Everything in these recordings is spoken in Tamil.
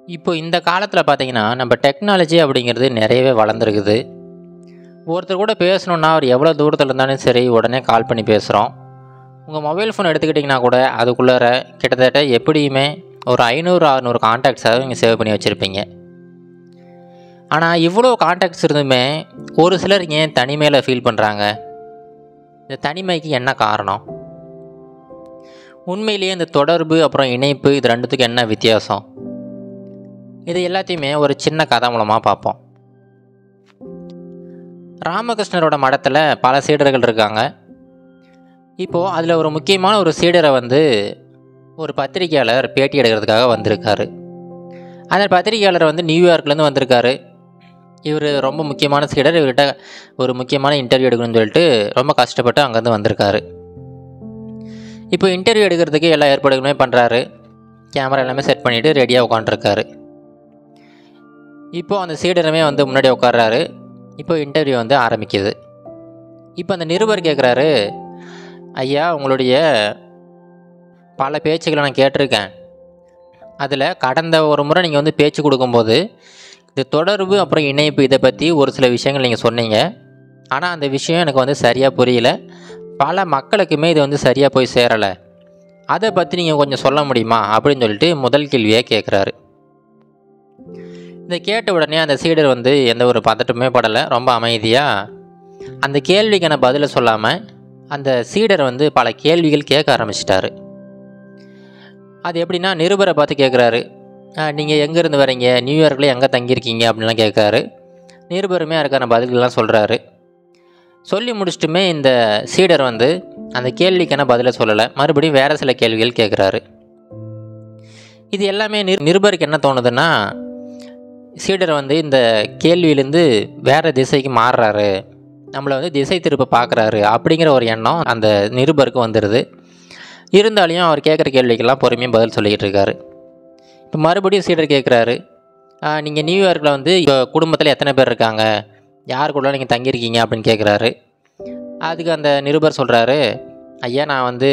இப்போ இந்த காலத்தில் பார்த்தீங்கன்னா நம்ம டெக்னாலஜி அப்படிங்கிறது நிறையவே வளர்ந்துருக்குது ஒருத்தர் கூட பேசணுன்னா அவர் எவ்வளோ தூரத்தில் இருந்தாலும் சரி உடனே கால் பண்ணி பேசுகிறோம் உங்கள் மொபைல் ஃபோன் எடுத்துக்கிட்டிங்கன்னா கூட அதுக்குள்ளார கிட்டத்தட்ட எப்படியுமே ஒரு ஐநூறு அறநூறு கான்டாக்ட்ஸாக நீங்கள் சேவ் பண்ணி வச்சுருப்பீங்க ஆனால் இவ்வளோ கான்டாக்ட்ஸ் இருந்துமே ஒரு சிலர் ஏன் தனிமையில் ஃபீல் பண்ணுறாங்க இந்த தனிமைக்கு என்ன காரணம் உண்மையிலேயே இந்த தொடர்பு அப்புறம் இணைப்பு இது ரெண்டுத்துக்கும் என்ன வித்தியாசம் இது எல்லாத்தையுமே ஒரு சின்ன கதை மூலமாக பார்ப்போம் ராமகிருஷ்ணரோட மடத்தில் பல சீடர்கள் இருக்காங்க இப்போது அதில் ஒரு முக்கியமான ஒரு சீடரை வந்து ஒரு பத்திரிகையாளர் பேட்டி எடுக்கிறதுக்காக வந்திருக்காரு அந்த பத்திரிகையாளர் வந்து நியூயார்க்லேருந்து வந்திருக்காரு இவர் ரொம்ப முக்கியமான சீடர் இவர்கிட்ட ஒரு முக்கியமான இன்டர்வியூ எடுக்கணும்னு சொல்லிட்டு ரொம்ப கஷ்டப்பட்டு அங்கேருந்து வந்திருக்காரு இப்போ இன்டர்வியூ எடுக்கிறதுக்கு எல்லா ஏற்பாடுகளுமே பண்ணுறாரு கேமரா எல்லாமே செட் பண்ணிவிட்டு ரெடியாக உட்காண்ட்ருக்காரு இப்போது அந்த சீடருமே வந்து முன்னாடி உட்கார்றாரு இப்போ இன்டர்வியூ வந்து ஆரம்பிக்குது இப்போ அந்த நிருபர் கேட்குறாரு ஐயா உங்களுடைய பல பேச்சுக்களை நான் கேட்டிருக்கேன் அதில் கடந்த ஒரு முறை நீங்கள் வந்து பேச்சு கொடுக்கும்போது இந்த தொடர்பு அப்புறம் இணைப்பு இதை பற்றி ஒரு சில விஷயங்கள் நீங்கள் சொன்னீங்க ஆனால் அந்த விஷயம் எனக்கு வந்து சரியாக புரியல பல மக்களுக்குமே இது வந்து சரியாக போய் சேரலை அதை பற்றி நீங்கள் கொஞ்சம் சொல்ல முடியுமா அப்படின்னு சொல்லிட்டு முதல் கேள்வியாக கேட்குறாரு இதை கேட்ட உடனே அந்த சீடர் வந்து எந்த ஒரு பதட்டமே படலை ரொம்ப அமைதியாக அந்த கேள்விக்கான பதிலை சொல்லாமல் அந்த சீடர் வந்து பல கேள்விகள் கேட்க ஆரம்பிச்சிட்டாரு அது எப்படின்னா நிருபரை பார்த்து கேட்குறாரு நீங்கள் எங்கேருந்து வரீங்க நியூயார்க்கில் எங்கே தங்கியிருக்கீங்க அப்படின்லாம் கேட்குறாரு நிருபருமே அதுக்கான பதில்கள்லாம் சொல்கிறாரு சொல்லி முடிச்சிட்டுமே இந்த சீடர் வந்து அந்த கேள்விக்கான பதிலை சொல்லலை மறுபடியும் வேறு சில கேள்விகள் கேட்குறாரு இது எல்லாமே நிரு நிருபருக்கு என்ன தோணுதுன்னா சீடர் வந்து இந்த கேள்வியிலேருந்து வேறு திசைக்கு மாறுறாரு நம்மளை வந்து திசை திருப்ப பார்க்குறாரு அப்படிங்கிற ஒரு எண்ணம் அந்த நிருபருக்கு வந்துடுது இருந்தாலையும் அவர் கேட்குற கேள்விக்கெல்லாம் பொறுமையாக பதில் சொல்லிக்கிட்டு இருக்காரு இப்போ மறுபடியும் சீடர் கேட்குறாரு நீங்கள் நியூயார்க்கில் வந்து இப்போ குடும்பத்தில் எத்தனை பேர் இருக்காங்க யார் கூட நீங்கள் தங்கியிருக்கீங்க அப்படின்னு கேட்குறாரு அதுக்கு அந்த நிருபர் சொல்கிறாரு ஐயா நான் வந்து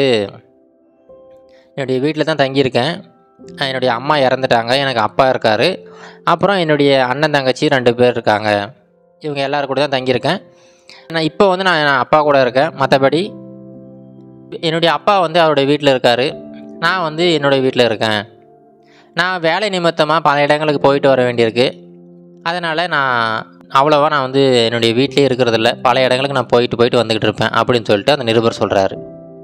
என்னுடைய வீட்டில் தான் தங்கியிருக்கேன் என்னுடைய அம்மா இறந்துட்டாங்க எனக்கு அப்பா இருக்கார் அப்புறம் என்னுடைய அண்ணன் தங்கச்சி ரெண்டு பேர் இருக்காங்க இவங்க எல்லோரும் கூட தான் தங்கியிருக்கேன் நான் இப்போ வந்து நான் என் அப்பா கூட இருக்கேன் மற்றபடி என்னுடைய அப்பா வந்து அவருடைய வீட்டில் இருக்கார் நான் வந்து என்னுடைய வீட்டில் இருக்கேன் நான் வேலை நிமித்தமாக பல இடங்களுக்கு போயிட்டு வர வேண்டியிருக்கு அதனால் நான் அவ்வளோவா நான் வந்து என்னுடைய வீட்டிலே இருக்கிறதில்ல பல இடங்களுக்கு நான் போயிட்டு போயிட்டு வந்துக்கிட்டு இருப்பேன் அப்படின்னு சொல்லிட்டு அந்த நிருபர் சொல்கிறாரு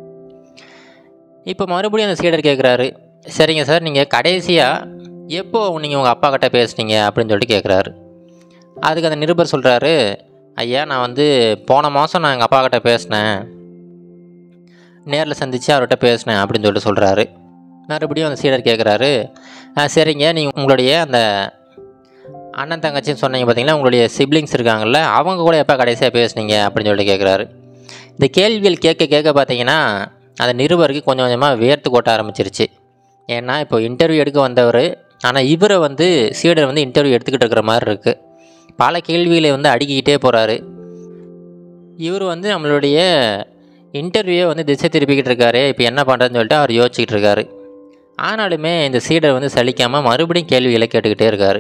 இப்போ மறுபடியும் அந்த சீடர் கேட்குறாரு சரிங்க சார் நீங்கள் கடைசியாக எப்போ நீங்கள் உங்கள் அப்பா கிட்ட பேசுனீங்க அப்படின்னு சொல்லிட்டு கேட்குறாரு அதுக்கு அந்த நிருபர் சொல்கிறாரு ஐயா நான் வந்து போன மாதம் நான் எங்கள் அப்பா கிட்ட பேசினேன் நேரில் சந்தித்து அவர்கிட்ட பேசினேன் அப்படின்னு சொல்லிட்டு சொல்கிறாரு மறுபடியும் அந்த சீடர் கேட்குறாரு சரிங்க நீங்கள் உங்களுடைய அந்த அண்ணன் தங்கச்சின்னு சொன்னீங்க பார்த்தீங்களா உங்களுடைய சிப்ளிங்ஸ் இருக்காங்கல்ல அவங்க கூட எப்போ கடைசியாக பேசுனீங்க அப்படின்னு சொல்லிட்டு கேட்குறாரு இந்த கேள்விகள் கேட்க கேட்க பார்த்தீங்கன்னா அந்த நிருபருக்கு கொஞ்சம் கொஞ்சமாக வேர்த்து கொட்ட ஆரம்பிச்சிருச்சு ஏன்னா இப்போ இன்டர்வியூ எடுக்க வந்தவர் ஆனால் இவரை வந்து சீடர் வந்து இன்டர்வியூ எடுத்துக்கிட்டு இருக்கிற மாதிரி இருக்குது பல கேள்விகளை வந்து அடுக்கிக்கிட்டே போகிறாரு இவர் வந்து நம்மளுடைய இன்டர்வியூவை வந்து திசை திருப்பிக்கிட்டு இருக்காரு இப்போ என்ன பண்ணுறதுன்னு சொல்லிட்டு அவர் யோசிச்சுக்கிட்டு இருக்காரு ஆனாலுமே இந்த சீடர் வந்து சலிக்காமல் மறுபடியும் கேள்விகளை கேட்டுக்கிட்டே இருக்கார்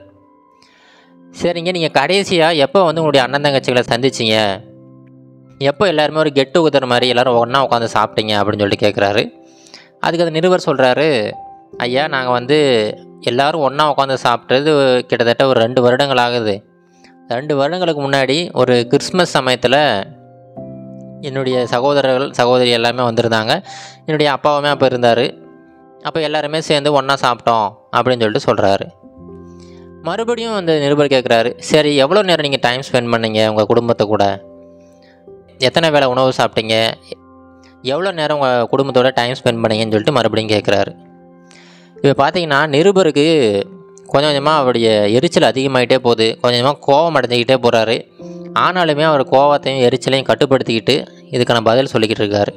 சரிங்க நீங்கள் கடைசியாக எப்போ வந்து உங்களுடைய அண்ணன் தங்கச்சிகளை சந்திச்சிங்க எப்போ எல்லாருமே ஒரு கெட் டுகெதர் மாதிரி எல்லோரும் ஒன்றா உட்காந்து சாப்பிட்டீங்க அப்படின்னு சொல்லிட்டு கேட்குறாரு அதுக்கு அந்த நிருபர் சொல்கிறாரு ஐயா நாங்கள் வந்து எல்லோரும் ஒன்றா உட்காந்து சாப்பிட்டது கிட்டத்தட்ட ஒரு ரெண்டு வருடங்கள் ஆகுது ரெண்டு வருடங்களுக்கு முன்னாடி ஒரு கிறிஸ்மஸ் சமயத்தில் என்னுடைய சகோதரர்கள் சகோதரி எல்லாமே வந்திருந்தாங்க என்னுடைய அப்பாவுமே அப்போ இருந்தார் அப்போ எல்லாருமே சேர்ந்து ஒன்றா சாப்பிட்டோம் அப்படின்னு சொல்லிட்டு சொல்கிறாரு மறுபடியும் அந்த நிருபர் கேட்குறாரு சரி எவ்வளோ நேரம் நீங்கள் டைம் ஸ்பெண்ட் பண்ணீங்க உங்கள் குடும்பத்தை கூட எத்தனை வேளை உணவு சாப்பிட்டீங்க எவ்வளோ நேரம் உங்கள் குடும்பத்தோட டைம் ஸ்பெண்ட் பண்ணீங்கன்னு சொல்லிட்டு மறுபடியும் கேட்குறாரு இப்போ பார்த்தீங்கன்னா நிருபருக்கு கொஞ்சம் கொஞ்சமாக அவருடைய எரிச்சல் அதிகமாகிட்டே போகுது கொஞ்சம் கொஞ்சமாக கோவம் அடைஞ்சிக்கிட்டே போகிறாரு ஆனாலுமே அவர் கோவத்தையும் எரிச்சலையும் கட்டுப்படுத்திக்கிட்டு இதுக்கான பதில் சொல்லிக்கிட்டு இருக்காரு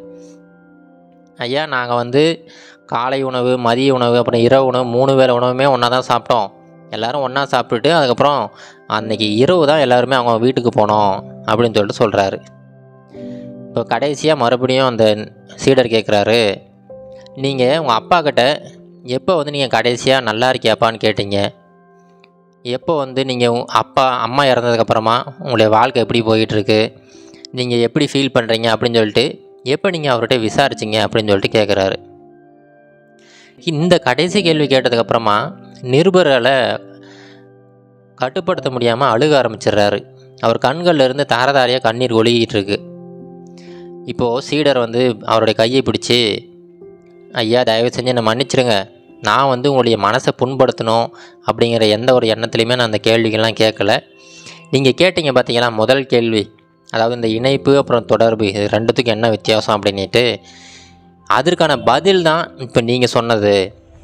ஐயா நாங்கள் வந்து காலை உணவு மதிய உணவு அப்புறம் இரவு உணவு மூணு வேளை உணவுமே ஒன்றா தான் சாப்பிட்டோம் எல்லோரும் ஒன்றா சாப்பிட்டுட்டு அதுக்கப்புறம் அன்றைக்கி இரவு தான் எல்லாருமே அவங்க வீட்டுக்கு போனோம் அப்படின்னு சொல்லிட்டு சொல்கிறாரு இப்போ கடைசியாக மறுபடியும் அந்த சீடர் கேட்குறாரு நீங்கள் உங்கள் அப்பா கிட்ட எப்போ வந்து நீங்கள் கடைசியாக நல்லா இருக்கியாப்பான்னு கேட்டீங்க எப்போ வந்து நீங்கள் அப்பா அம்மா இறந்ததுக்கப்புறமா உங்களுடைய வாழ்க்கை எப்படி போயிட்டுருக்கு நீங்கள் எப்படி ஃபீல் பண்ணுறீங்க அப்படின்னு சொல்லிட்டு எப்போ நீங்கள் அவர்கிட்ட விசாரிச்சிங்க அப்படின்னு சொல்லிட்டு கேட்குறாரு இந்த கடைசி கேள்வி கேட்டதுக்கப்புறமா நிருபரால் கட்டுப்படுத்த முடியாமல் அழுக ஆரம்பிச்சிடுறாரு அவர் கண்கள்ல இருந்து தாரதாரியாக கண்ணீர் ஒழுகிட்டு இருக்கு இப்போது சீடர் வந்து அவருடைய கையை பிடிச்சி ஐயா தயவு செஞ்சு என்னை மன்னிச்சிடுங்க நான் வந்து உங்களுடைய மனசை புண்படுத்தணும் அப்படிங்கிற எந்த ஒரு எண்ணத்துலையுமே நான் அந்த கேள்விகள்லாம் கேட்கல நீங்கள் கேட்டீங்க பார்த்தீங்களா முதல் கேள்வி அதாவது இந்த இணைப்பு அப்புறம் தொடர்பு இது ரெண்டுத்துக்கும் என்ன வித்தியாசம் அப்படின்ட்டு அதற்கான பதில் தான் இப்போ நீங்கள் சொன்னது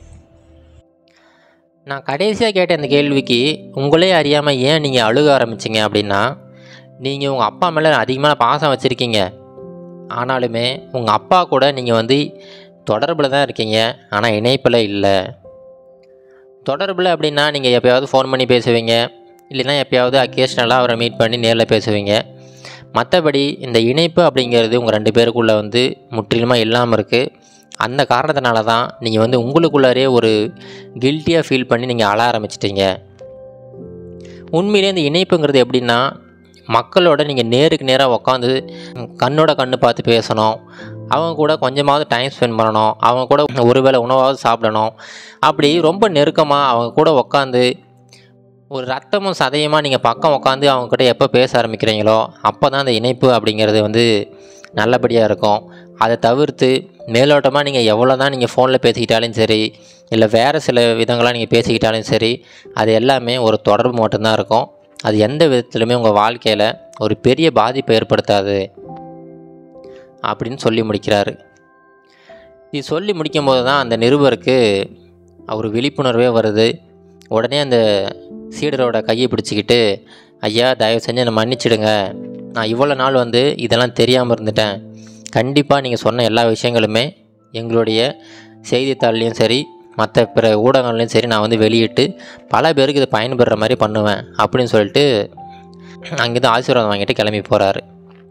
நான் கடைசியாக கேட்ட இந்த கேள்விக்கு உங்களே அறியாமல் ஏன் நீங்கள் அழுக ஆரம்பிச்சிங்க அப்படின்னா நீங்கள் உங்கள் அப்பா மேலே அதிகமான பாசம் வச்சுருக்கீங்க ஆனாலுமே உங்கள் அப்பா கூட நீங்கள் வந்து தொடர்பில் தான் இருக்கீங்க ஆனால் இணைப்பில் இல்லை தொடர்பில் அப்படின்னா நீங்கள் எப்போயாவது ஃபோன் பண்ணி பேசுவீங்க இல்லைன்னா எப்போயாவது அக்கேஷ்னலாக அவரை மீட் பண்ணி நேரில் பேசுவீங்க மற்றபடி இந்த இணைப்பு அப்படிங்கிறது உங்கள் ரெண்டு பேருக்குள்ளே வந்து முற்றிலுமாக இல்லாமல் இருக்குது அந்த காரணத்தினால தான் நீங்கள் வந்து உங்களுக்குள்ளாரே ஒரு கில்ட்டியாக ஃபீல் பண்ணி நீங்கள் அழ ஆரம்பிச்சிட்டீங்க உண்மையிலே இந்த இணைப்புங்கிறது எப்படின்னா மக்களோட நீங்கள் நேருக்கு நேராக உட்காந்து கண்ணோட கண்ணு பார்த்து பேசணும் அவங்க கூட கொஞ்சமாவது டைம் ஸ்பெண்ட் பண்ணணும் அவங்க கூட ஒருவேளை உணவாவது சாப்பிடணும் அப்படி ரொம்ப நெருக்கமாக அவங்க கூட உட்காந்து ஒரு ரத்தமும் சதையுமாக நீங்கள் பக்கம் உட்காந்து அவங்கக்கிட்ட எப்போ பேச ஆரம்பிக்கிறீங்களோ அப்போ தான் அந்த இணைப்பு அப்படிங்கிறது வந்து நல்லபடியாக இருக்கும் அதை தவிர்த்து மேலோட்டமாக நீங்கள் எவ்வளோ தான் நீங்கள் ஃபோனில் பேசிக்கிட்டாலும் சரி இல்லை வேறு சில விதங்களாக நீங்கள் பேசிக்கிட்டாலும் சரி அது எல்லாமே ஒரு தொடர்பு மட்டும்தான் இருக்கும் அது எந்த விதத்துலையுமே உங்கள் வாழ்க்கையில் ஒரு பெரிய பாதிப்பை ஏற்படுத்தாது அப்படின்னு சொல்லி முடிக்கிறாரு இது சொல்லி முடிக்கும்போது தான் அந்த நிருபருக்கு அவர் விழிப்புணர்வே வருது உடனே அந்த சீடரோட கையை பிடிச்சிக்கிட்டு ஐயா தயவு செஞ்சு என்னை மன்னிச்சிடுங்க நான் இவ்வளோ நாள் வந்து இதெல்லாம் தெரியாமல் இருந்துட்டேன் கண்டிப்பாக நீங்கள் சொன்ன எல்லா விஷயங்களுமே எங்களுடைய செய்தித்தாள்லேயும் சரி மற்ற பிற ஊடகங்கள்லையும் சரி நான் வந்து வெளியிட்டு பல பேருக்கு இது பயன்பெறுற மாதிரி பண்ணுவேன் அப்படின்னு சொல்லிட்டு அங்கேருந்து ஆசீர்வாதம் வாங்கிட்டு கிளம்பி போகிறாரு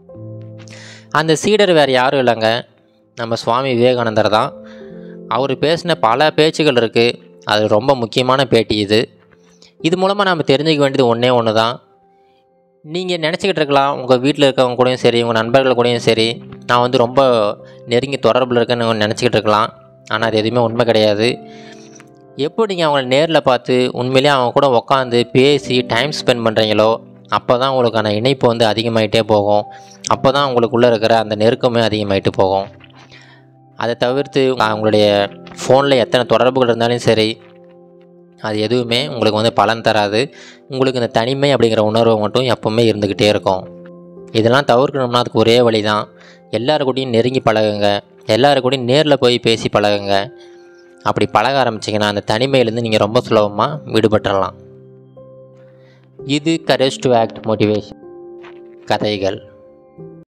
அந்த சீடர் வேறு யாரும் இல்லைங்க நம்ம சுவாமி விவேகானந்தர் தான் அவர் பேசின பல பேச்சுகள் இருக்குது அது ரொம்ப முக்கியமான பேட்டி இது இது மூலமாக நம்ம தெரிஞ்சுக்க வேண்டியது ஒன்றே ஒன்று தான் நீங்கள் நினச்சிக்கிட்டு இருக்கலாம் உங்கள் வீட்டில் இருக்கவங்க கூடயும் சரி உங்கள் நண்பர்கள் கூடயும் சரி நான் வந்து ரொம்ப நெருங்கி தொடர்பில் இருக்கேன்னு நினச்சிக்கிட்டு இருக்கலாம் ஆனால் அது எதுவுமே உண்மை கிடையாது எப்போ நீங்கள் அவங்கள நேரில் பார்த்து உண்மையிலேயே அவங்க கூட உட்காந்து பேசி டைம் ஸ்பெண்ட் பண்ணுறீங்களோ அப்போ தான் உங்களுக்கான இணைப்பு வந்து அதிகமாகிட்டே போகும் அப்போ தான் உங்களுக்குள்ளே இருக்கிற அந்த நெருக்கமே அதிகமாகிட்டு போகும் அதை தவிர்த்து அவங்களுடைய ஃபோனில் எத்தனை தொடர்புகள் இருந்தாலும் சரி அது எதுவுமே உங்களுக்கு வந்து பலன் தராது உங்களுக்கு இந்த தனிமை அப்படிங்கிற உணர்வு மட்டும் எப்போவுமே இருந்துக்கிட்டே இருக்கும் இதெல்லாம் தவிர்க்கணும்னா அதுக்கு ஒரே வழி தான் எல்லாரு கூடயும் நெருங்கி பழகுங்க எல்லாரு கூடயும் நேரில் போய் பேசி பழகுங்க அப்படி பழக ஆரம்பிச்சிங்கன்னா அந்த தனிமையிலேருந்து நீங்கள் ரொம்ப சுலபமாக விடுபட்டுறலாம் இது கரேஜ் டு ஆக்ட் மோட்டிவேஷன் கதைகள்